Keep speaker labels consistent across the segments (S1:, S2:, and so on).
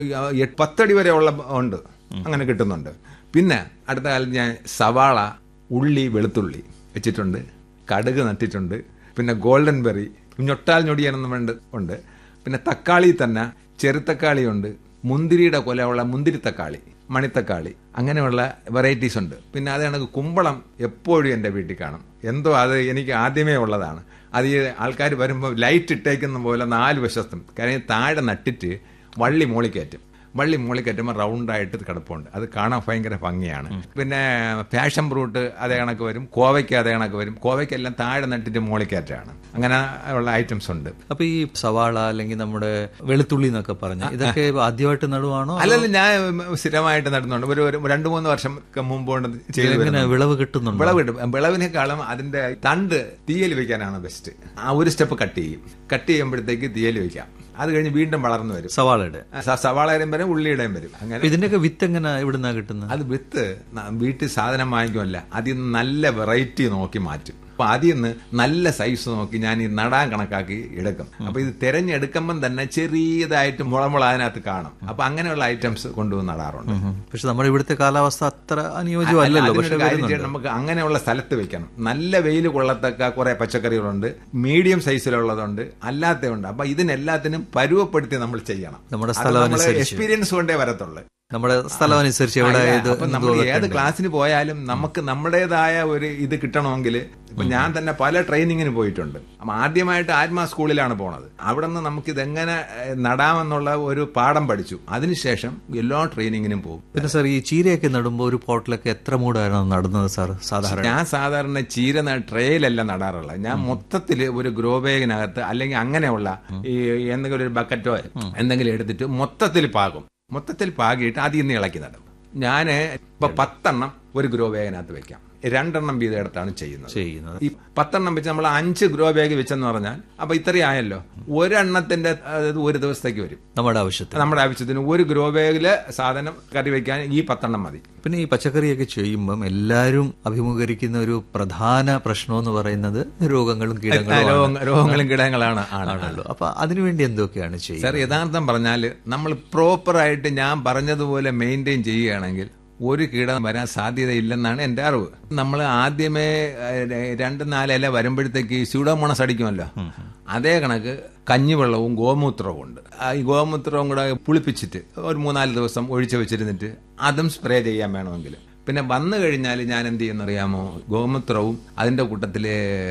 S1: എട്ട് പത്തടി വരെ ഉള്ള ഉണ്ട് അങ്ങനെ കിട്ടുന്നുണ്ട് പിന്നെ അടുത്ത കാലത്ത് ഞാൻ സവാള ഉള്ളി വെളുത്തുള്ളി വെച്ചിട്ടുണ്ട് കടുക് നട്ടിട്ടുണ്ട് പിന്നെ ഗോൾഡൻ ബെറി ഞൊട്ടാൽ ഞൊടിയാണെന്ന് വേണ്ട ഉണ്ട് പിന്നെ തക്കാളി തന്നെ ചെറുത്തക്കാളി ഉണ്ട് മുന്തിരിയുടെ കൊലയുള്ള മുന്തിരി തക്കാളി മണിത്തക്കാളി അങ്ങനെയുള്ള വെറൈറ്റീസ് ഉണ്ട് പിന്നെ അത് കണക്ക് കുമ്പളം എപ്പോഴും എൻ്റെ വീട്ടിൽ കാണും എന്തോ അത് എനിക്ക് ആദ്യമേ ഉള്ളതാണ് അത് ഈ ആൾക്കാർ വരുമ്പോൾ ലൈറ്റ് ഇട്ടേക്കുന്ന പോലെ നാല് വശത്തും കാര്യം താഴെ നട്ടിട്ട് വള്ളി മോളി കയറ്റും വള്ളി മോളി കയറ്റുമ്പോൾ റൗണ്ടായിട്ട് കിടപ്പുണ്ട് അത് കാണാൻ ഭയങ്കര ഭംഗിയാണ് പിന്നെ പാഷൻ ഫ്രൂട്ട് അതേ കണക്ക് വരും കോവയ്ക്ക് അതേ കണക്ക് വരും കോവയ്ക്കെല്ലാം താഴെ നട്ടിട്ട് മോളി കയറ്റാണ് അങ്ങനെ ഉള്ള ഐറ്റംസ് ഉണ്ട്
S2: അപ്പൊ ഈ സവാള അല്ലെങ്കിൽ നമ്മുടെ വെളുത്തുള്ളി എന്നൊക്കെ പറഞ്ഞ ഇതൊക്കെ ആദ്യമായിട്ട് നടുവാണോ
S1: അല്ലല്ല ഞാൻ സ്ഥിരമായിട്ട് നടന്നുണ്ട് ഒരു ഒരു രണ്ട് മൂന്ന് വർഷം മുമ്പ് കൊണ്ട് ചെയ്തു
S2: എങ്ങനെ വിളവ് കിട്ടുന്നുണ്ടോ
S1: വിളവ് കിട്ടും വിളവിനേക്കാളും അതിന്റെ തണ്ട് തീയൽ വെക്കാനാണ് ബെസ്റ്റ് ആ ഒരു സ്റ്റെപ്പ് കട്ട് ചെയ്യും കട്ട് ചെയ്യുമ്പോഴത്തേക്ക് തീയൽ വെക്കാം അത് കഴിഞ്ഞ് വീണ്ടും വളർന്നു വരും
S2: സവാളയുടെ
S1: സ- സവാളയുടെയും വരും ഉള്ളിയുടെയും വരും അങ്ങനെ
S2: അപ്പൊ ഇതിന്റെയൊക്കെ വിത്ത് എങ്ങനെ ഇവിടുന്നാ കിട്ടുന്നത്
S1: അത് വിത്ത് ന- വീട്ടിൽ സാധനം വാങ്ങിക്കുമല്ല അതിൽ നിന്ന് നല്ല വെറൈറ്റി നോക്കി മാറ്റും അപ്പൊ അതിൽ നിന്ന് നല്ല സൈസ് നോക്കി ഞാൻ ഈ നടാൻ കണക്കാക്കി എടുക്കും അപ്പൊ ഇത് തിരഞ്ഞെടുക്കുമ്പം തന്നെ ചെറിയതായിട്ട് മുളമുള അതിനകത്ത് കാണും അപ്പൊ അങ്ങനെയുള്ള ഐറ്റംസ് കൊണ്ടുവന്ന് നടാറുണ്ട്
S2: പക്ഷെ നമ്മുടെ ഇവിടുത്തെ കാലാവസ്ഥ അത്ര അനുയോജ്യമല്ലല്ലോ
S1: അതിനൊരു
S2: പക്ഷെ
S1: കാര്യം ചെയ്യണം, നമുക്ക് അങ്ങനെയുള്ള സ്ഥലത്ത് വെക്കണം നല്ല വെയിൽ കൊള്ളത്തക്ക കുറെ പച്ചക്കറികളുണ്ട് മീഡിയം സൈസിലുള്ളതുണ്ട് അല്ലാത്തതുണ്ട് അപ്പൊ ഇതിനെല്ലാത്തിനും പരുവപ്പെടുത്തി നമ്മൾ ചെയ്യണം
S2: നമ്മുടെ
S1: അത്
S2: സ്ഥലം
S1: നമ്മള്
S2: അനുസരിച്ച്
S1: എക്സ്പീരിയൻസ് കൊണ്ടേ വരത്തുള്ളൂ
S2: നമ്മുടെ സ്ഥലം അനുസരിച്ച് എവിടെ
S1: അല്ല,
S2: ഇത്
S1: അപ്പൊ നമ്മൾ ഏത് ക്ലാസ്സിന് പോയാലും നമുക്ക് നമ്മുടേതായ ഒരു ഇത് കിട്ടണമെങ്കിൽ ഇപ്പൊ ഞാൻ തന്നെ പല ട്രെയിനിങ്ങിന് പോയിട്ടുണ്ട് അപ്പൊ ആദ്യമായിട്ട് ആത്മാ സ്കൂളിലാണ് പോണത് അവിടെ നിന്ന് നമുക്ക് ഇതെങ്ങനെ ഏഹ്, നടാമെന്നുള്ള ഒരു പാഠം പഠിച്ചു അതിനുശേഷം എല്ലാ ട്രെയിനിങ്ങിനും പോകും
S2: പിന്നെ സാർ ഈ ചീരയൊക്കെ നടുമ്പോൾ ഒരു പോട്ടിലൊക്കെ എത്ര മൂടാണ് നടുന്നത് സാർ സാധാരണ
S1: ഞാൻ സാധാരണ ചീര ന- ട്രേയിലല്ല നടാറുള്ളത് ഞാൻ മൊത്തത്തിൽ ഒരു ഗ്രോ ബാഗിനകത്ത് അല്ലെങ്കിൽ അങ്ങനെയുള്ള ഈ എന്തെങ്കിലും ഒരു ബക്കറ്റോ എന്തെങ്കിലും എടുത്തിട്ട് മൊത്തത്തിൽ പാകും മൊത്തത്തിൽ പാകിയിട്ട് അതിൽ നിന്ന് ഇളക്കി നടും ഞാൻ ഇപ്പൊ പത്തെണ്ണം ഒരു ഗ്രോ ബാഗിനകത്ത് വെക്കാം രണ്ടെണ്ണം വീതം എടുത്താണ് ചെയ്യുന്നത്
S2: ചെയ്യുന്നത്
S1: ഈ പത്തെണ്ണം വെച്ച് നമ്മൾ അഞ്ച് ഗ്രോ ബാഗ് വെച്ചെന്ന് പറഞ്ഞാൽ അപ്പൊ ഇത്രയായല്ലോ ഒരെണ്ണത്തിന്റെ അതായത് ഒരു ദിവസത്തേക്ക് വരും
S2: നമ്മുടെ ആവശ്യത്തിന്
S1: നമ്മുടെ ആവശ്യത്തിന് ഒരു ഗ്രോ ബാഗില് സാധനം കറി വെക്കാൻ ഈ പത്തെണ്ണം മതി
S2: പിന്നെ ഈ പച്ചക്കറിയൊക്കെ ചെയ്യുമ്പം എല്ലാവരും അഭിമുഖീകരിക്കുന്ന ഒരു പ്രധാന പ്രശ്നം എന്ന് പറയുന്നത് രോഗങ്ങളും കീടങ്ങളും
S1: രോഗ- രോഗങ്ങളും കിടങ്ങളാണ് ആണ്
S2: ആണല്ലോ അപ്പൊ അതിനുവേണ്ടി എന്തൊക്കെയാണ് ചെയ്യുന്നത്
S1: സാർ യഥാർത്ഥം പറഞ്ഞാൽ നമ്മൾ പ്രോപ്പറായിട്ട് ഞാൻ പറഞ്ഞതുപോലെ മെയിൻറ്റെയിൻ ചെയ്യുകയാണെങ്കിൽ ഒരു കീടം വരാൻ സാധ്യതയില്ലെന്നാണ് എൻ്റെ അറിവ് നമ്മൾ ആദ്യമേ ഏഹ്, രണ്ട് നാല് ഇല വരുമ്പോഴത്തേക്ക് സ്യൂഡോമോണസ് അടിക്കുമല്ലോ അതേ കണക്ക് കഞ്ഞിവെള്ളവും ഗോമൂത്രവും ഉണ്ട് ആ ഈ ഗോമൂത്രവും കൂടെ പുളിപ്പിച്ചിട്ട് ഒരു മൂന്നാല് ദിവസം ഒഴിച്ചു വെച്ചിരുന്നിട്ട് അതും സ്പ്രേ ചെയ്യാൻ വേണമെങ്കിൽ പിന്നെ വന്നു കഴിഞ്ഞാൽ ഞാൻ എന്ത് ചെയ്യുന്നറിയാമോ ഗോമൂത്രവും അതിൻ്റെ കൂട്ടത്തിൽ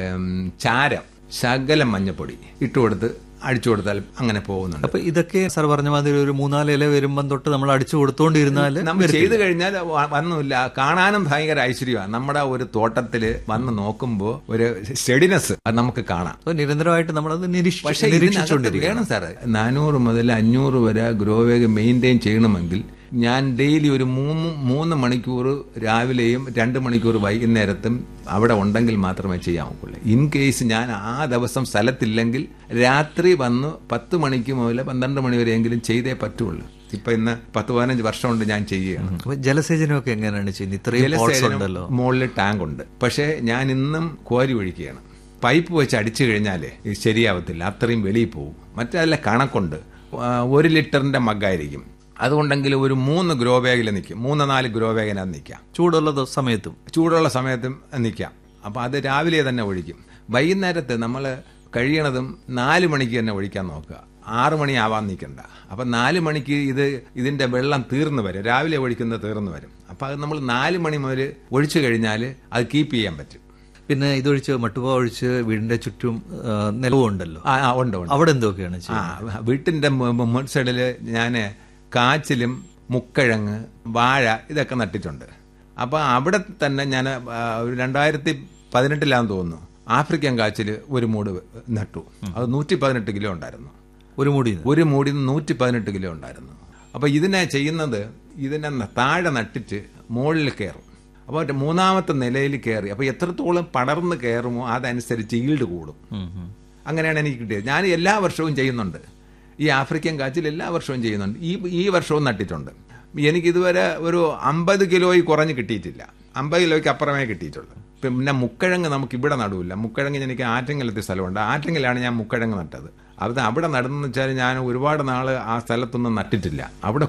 S1: ചാരം ശകലം മഞ്ഞപ്പൊടി ഇട്ടുകൊടുത്ത് അടിച്ചു കൊടുത്താൽ അങ്ങനെ പോകുന്നുണ്ട്
S2: അപ്പൊ ഇതൊക്കെ സാർ പറഞ്ഞ മാതിരി ഒരു മൂന്നാല് ഇല വരുമ്പം തൊട്ട് നമ്മൾ അടിച്ചു കൊടുത്തോണ്ടിരുന്നാല്
S1: നമ്മൾ ചെയ്തു കഴിഞ്ഞാൽ വ- വന്നുമില്ല കാണാനും ഭയങ്കര ഐശ്വര്യമാണ് നമ്മുടെ ഒരു തോട്ടത്തില് വന്ന് നോക്കുമ്പോൾ ഒരു സ്റ്റെഡിനെസ് അത് നമുക്ക് കാണാം
S2: അപ്പൊ നിരന്തരമായിട്ട് നമ്മളത് നിരീക്ഷ-
S1: പക്ഷെ ഇതിനകത്ത്
S2: നിരീക്ഷിച്ചുകൊണ്ടിരിക്കണം
S1: വേണം സാറേ നാനൂറ് മുതൽ അഞ്ഞൂറ് വരെ ഗ്രോ വേഗ് മെയിൻറ്റെയിൻ ചെയ്യണമെങ്കിൽ ഞാൻ ഡെയിലി ഒരു മൂന്ന് മൂന്ന് മണിക്കൂർ രാവിലെയും രണ്ട് മണിക്കൂർ വൈകുന്നേരത്തും അവിടെ ഉണ്ടെങ്കിൽ മാത്രമേ ചെയ്യാൻ ഒക്കുള്ളൂ ഇൻ കേസ് ഞാൻ ആ ദിവസം സ്ഥലത്തില്ലെങ്കിൽ രാത്രി വന്ന് പത്ത് മണിക്ക് മുതൽ പന്ത്രണ്ട് മണി വരെയെങ്കിലും ചെയ്തേ പറ്റുള്ളൂ ഇപ്പൊ ഇന്ന് പത്ത് പതിനഞ്ച് വർഷം കൊണ്ട് ഞാൻ ചെയ്യുകയാണ്
S2: അപ്പൊ ജലസേചനമൊക്കെ എങ്ങനെയാണ് ചെയ്യുന്നത് ഇത്രയും പോട്ട്സ് ഉണ്ടല്ലോ
S1: മുകളിൽ ടാങ്ക് ഉണ്ട് പക്ഷേ ഞാൻ ഇന്നും കോരി ഒഴിക്കുകയാണ് പൈപ്പ് വെച്ച് അടിച്ചു കഴിഞ്ഞാലേ ഇത് ശരിയാവത്തില്ല അത്രയും വെളിയിൽ പോകും മറ്റല്ല കണക്കുണ്ട് ആ, ഒരു ലിറ്ററിന്റെ മഗ്ഗായിരിക്കും അതുകൊണ്ടെങ്കിൽ ഒരു മൂന്ന് ഗ്രോ ബാഗിൽ നിൽക്കും മൂന്ന് നാല് ഗ്രോ ബാഗിനകത്ത് നിൽക്കാം
S2: ചൂടുള്ള ദ- സമയത്തും
S1: ചൂടുള്ള സമയത്തും നിൽക്കാം അപ്പോൾ അത് രാവിലെ തന്നെ ഒഴിക്കും വൈകുന്നേരത്ത് നമ്മൾ കഴിയണതും നാല് മണിക്ക് തന്നെ ഒഴിക്കാൻ നോക്കുക ആറ് മണി ആവാൻ നിൽക്കണ്ട അപ്പം നാല് മണിക്ക് ഇത് ഇതിൻ്റെ വെള്ളം തീർന്നു വരും രാവിലെ ഒഴിക്കുന്നത് തീർന്നു വരും അപ്പം അത് നമ്മൾ നാല് മണി മുതൽ ഒഴിച്ചു കഴിഞ്ഞാൽ അത് കീപ്പ് ചെയ്യാൻ പറ്റും
S2: പിന്നെ ഇതൊഴിച്ച് മട്ടുപ ഒഴിച്ച് വീടിന്റെ ചുറ്റും ആ, നിലവും ഉണ്ടല്ലോ
S1: ആ ആ, ഉണ്ട് ഉണ്ട്
S2: അവിടെ എന്തൊക്കെയാണ്
S1: ആ
S2: ചെയ്യുന്നത്
S1: വീട്ടിൻ്റെ മുൻ സൈഡിൽ ഞാൻ കാച്ചിലും മുക്കഴങ്ങ് വാഴ ഇതൊക്കെ നട്ടിട്ടുണ്ട് അപ്പോൾ അവിടെ തന്നെ ഞാൻ ഒരു രണ്ടായിരത്തി പതിനെട്ടിലാന്ന് തോന്നുന്നു ആഫ്രിക്കൻ കാച്ചിൽ ഒരു മൂട് നട്ടു അത് നൂറ്റി പതിനെട്ട് കിലോ ഉണ്ടായിരുന്നു
S2: ഒരു മുടി
S1: ഒരു മൂടി നൂറ്റി പതിനെട്ട് കിലോ ഉണ്ടായിരുന്നു അപ്പോൾ ഇതിനെ ചെയ്യുന്നത് ഇതിനെ ന- താഴെ നട്ടിട്ട് മുകളിൽ കയറും അപ്പോൾ മറ്റേ മൂന്നാമത്തെ നിലയിൽ കയറി അപ്പോൾ എത്രത്തോളം പടർന്ന് കയറുമോ അതനുസരിച്ച് ഈൽഡ് കൂടും അങ്ങനെയാണ് എനിക്ക് കിട്ടിയത് ഞാൻ എല്ലാ വർഷവും ചെയ്യുന്നുണ്ട് ഈ ആഫ്രിക്കൻ കാച്ചിൽ എല്ലാ വർഷവും ചെയ്യുന്നുണ്ട് ഈ ഈ വർഷവും നട്ടിട്ടുണ്ട് എനിക്കിതുവരെ ഒരു അമ്പത് കിലോയിൽ കുറഞ്ഞ് കിട്ടിയിട്ടില്ല അമ്പത് കിലോയ്ക്ക് അപ്പുറമേ കിട്ടിയിട്ടുള്ളൂ പിന്നെ മുക്കഴങ്ങ് നമുക്ക് ഇവിടെ നടുവില്ല മുക്കഴങ്ങ് എനിക്ക് ആറ്റിങ്ങലത്തെ സ്ഥലമുണ്ട് ആറ്റിങ്ങലാണ് ഞാൻ മുക്കഴങ്ങ് നട്ടത് അത് അവിടെ നടന്നെന്ന് വെച്ചാൽ ഞാൻ ഒരുപാട് നാൾ ആ സ്ഥലത്തൊന്നും നട്ടിട്ടില്ല അവിടെ